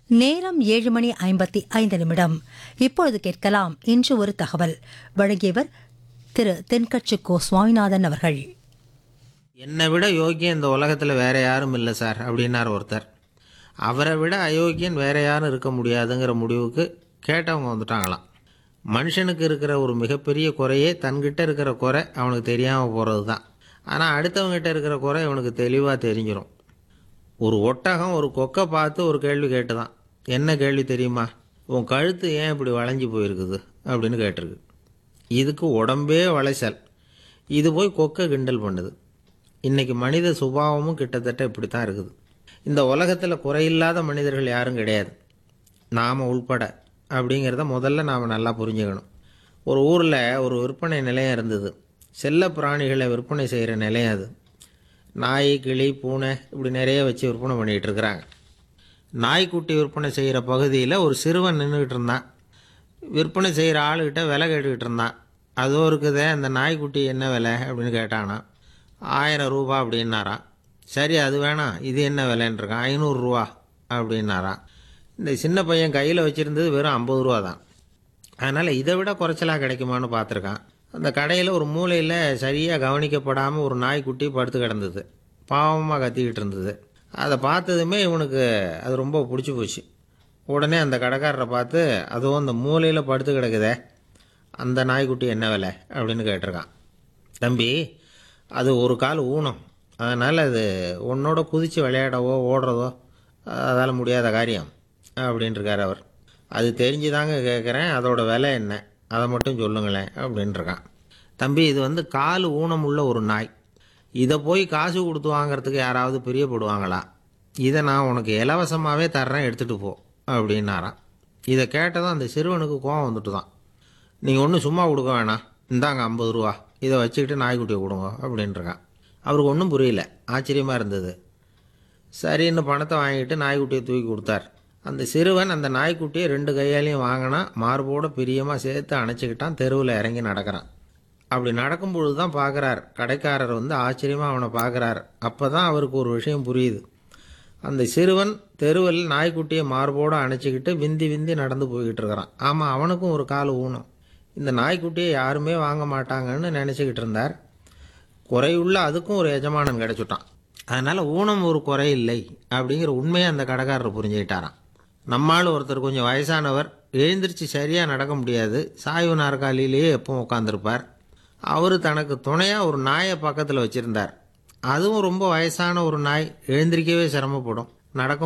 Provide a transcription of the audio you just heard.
நேரம் ஏழு மணி ஐம்பத்தி ஐந்து நிமிடம் இப்பொழுது கேட்கலாம் இன்று ஒரு தகவல் வழங்கியவர் திரு தென்கட்சி கோ சுவாமிநாதன் அவர்கள் என்னை விட யோக்கியம் இந்த உலகத்தில் வேற யாரும் இல்லை சார் அப்படின்னார் ஒருத்தர் அவரை விட அயோக்கியன் வேற யாரும் இருக்க முடியாதுங்கிற முடிவுக்கு கேட்டவங்க வந்துட்டாங்களாம் மனுஷனுக்கு இருக்கிற ஒரு மிகப்பெரிய குறையே தன்கிட்ட இருக்கிற குறை அவனுக்கு தெரியாமல் போகிறது தான் ஆனால் அடுத்தவங்ககிட்ட இருக்கிற குறை இவனுக்கு தெளிவாக தெரிஞ்சிடும் ஒரு ஒட்டகம் ஒரு கொக்கை பார்த்து ஒரு கேள்வி கேட்டுதான் என்ன கேள்வி தெரியுமா உன் கழுத்து ஏன் இப்படி வளைஞ்சு போயிருக்குது அப்படின்னு கேட்டிருக்கு இதுக்கு உடம்பே வளைச்சல் இது போய் கொக்கை கிண்டல் பண்ணுது இன்னைக்கு மனித சுபாவமும் கிட்டத்தட்ட இப்படி தான் இருக்குது இந்த உலகத்தில் குறையில்லாத மனிதர்கள் யாரும் கிடையாது நாம் உள்பட அப்படிங்கிறத முதல்ல நாம் நல்லா புரிஞ்சுக்கணும் ஒரு ஊரில் ஒரு விற்பனை நிலையம் இருந்தது செல்ல பிராணிகளை விற்பனை செய்கிற நிலையம் அது நாய் கிளி பூனை இப்படி நிறைய வச்சு விற்பனை பண்ணிகிட்டு இருக்கிறாங்க நாய்க்குட்டி விற்பனை செய்கிற பகுதியில் ஒரு சிறுவன் நின்றுக்கிட்டு இருந்தான் விற்பனை செய்கிற ஆளுகிட்ட விலை கேட்டுக்கிட்டு இருந்தான் அதோ இருக்குதே அந்த நாய்க்குட்டி என்ன விலை அப்படின்னு கேட்டானா ஆயிரம் ரூபா அப்படின்னாராம் சரி அது வேணாம் இது என்ன விலைன்னு இருக்கான் ஐநூறுரூவா அப்படின்னாராம் இந்த சின்ன பையன் கையில் வச்சுருந்தது வெறும் ஐம்பது ரூபா தான் அதனால் இதை விட குறைச்சலாக கிடைக்குமான்னு பார்த்துருக்கான் அந்த கடையில் ஒரு மூலையில் சரியாக கவனிக்கப்படாமல் ஒரு நாய்க்குட்டி படுத்து கிடந்தது பாவமாக கத்திக்கிட்டு இருந்தது அதை பார்த்ததுமே இவனுக்கு அது ரொம்ப பிடிச்சி போச்சு உடனே அந்த கடைக்காரரை பார்த்து அதுவும் அந்த மூலையில் படுத்து கிடக்குதே அந்த நாய்க்குட்டி என்ன விலை அப்படின்னு கேட்டிருக்கான் தம்பி அது ஒரு கால் ஊனம் அதனால் அது உன்னோட குதித்து விளையாடவோ ஓடுறதோ அதால் முடியாத காரியம் அப்படின்ட்டுருக்கார் அவர் அது தெரிஞ்சுதாங்க கேட்குறேன் அதோட விலை என்ன அதை மட்டும் சொல்லுங்களேன் அப்படின்ட்டுருக்கான் தம்பி இது வந்து கால் ஊனம் உள்ள ஒரு நாய் இதை போய் காசு கொடுத்து வாங்குறதுக்கு யாராவது பிரியப்படுவாங்களா இதை நான் உனக்கு இலவசமாகவே தர்றேன் எடுத்துகிட்டு போ அப்படின்னாராம் இதை கேட்டதும் அந்த சிறுவனுக்கு கோவம் வந்துட்டு தான் நீங்கள் ஒன்றும் சும்மா கொடுக்க வேணாம் இந்தாங்க ஐம்பது ரூபா இதை வச்சுக்கிட்டு நாய்க்குட்டியை கொடுங்க அப்படின்ட்டுருக்கான் அவருக்கு ஒன்றும் புரியல ஆச்சரியமாக இருந்தது சரின்னு பணத்தை வாங்கிட்டு நாய்க்குட்டியை தூக்கி கொடுத்தார் அந்த சிறுவன் அந்த நாய்க்குட்டியை ரெண்டு கையாலையும் வாங்கினா மார்போட பிரியமாக சேர்த்து அணைச்சிக்கிட்டான் தெருவில் இறங்கி நடக்கிறான் அப்படி நடக்கும் பொழுது தான் பார்க்குறார் கடைக்காரர் வந்து ஆச்சரியமாக அவனை பார்க்குறார் அப்போ தான் அவருக்கு ஒரு விஷயம் புரியுது அந்த சிறுவன் தெருவில் நாய்க்குட்டியை மார்போடு அணைச்சிக்கிட்டு விந்தி விந்தி நடந்து போய்கிட்டு இருக்கிறான் ஆமாம் அவனுக்கும் ஒரு கால் ஊனம் இந்த நாய்க்குட்டியை யாருமே வாங்க மாட்டாங்கன்னு நினச்சிக்கிட்டு இருந்தார் குறையுள்ள அதுக்கும் ஒரு எஜமானன் கிடைச்சுட்டான் அதனால் ஊனம் ஒரு குறை இல்லை அப்படிங்கிற உண்மையை அந்த கடைக்காரர் புரிஞ்சுக்கிட்டாராம் நம்மால் ஒருத்தர் கொஞ்சம் வயசானவர் எழுந்திரிச்சு சரியாக நடக்க முடியாது சாய்வு நாற்காலியிலேயே எப்பவும் உட்காந்துருப்பார் அவர் தனக்கு துணையாக ஒரு நாயை பக்கத்தில் வச்சுருந்தார் அதுவும் ரொம்ப வயசான ஒரு நாய் எழுந்திரிக்கவே சிரமப்படும் நடக்க